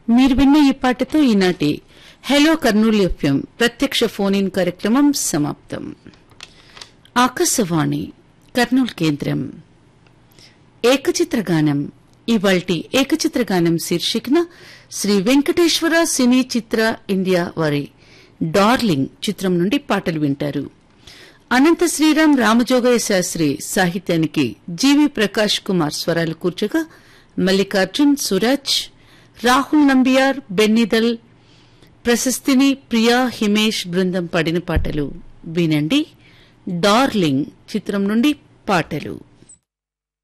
మీరు విన్న ఈ పాటతో ఈనాటి హలో కర్నూలు ఎఫ్ఎం ప్రత్యక్ష ఫోన్ ఇన్ కార్యక్రమం సమాప్తం ఆకాశవాణి కర్నూలు కేంద్రం ఏకచిత్రగానం ఇవాల్టి ఏకచిత్రగానం శీర్షికన శ్రీ వెంకటేశ్వర సినీ చిత్ర ఇండియా వారి డార్లింగ్ చిత్రం నుండి పాటలు వింటారు అనంత శ్రీరామ్ రామజోగయ్య శాస్త్రి సాహిత్యానికి జీవి ప్రకాష్ కుమార్ స్వరాలు కూర్చగా మల్లికార్జున్ సురాజ్ రాహుల్ నంబియార్ బెన్నిదల్ ప్రశస్తిని ప్రియా హిమేష్ బృందం పాడిన పాటలు వినండి డార్లింగ్ చిత్రం నుండి పాటలు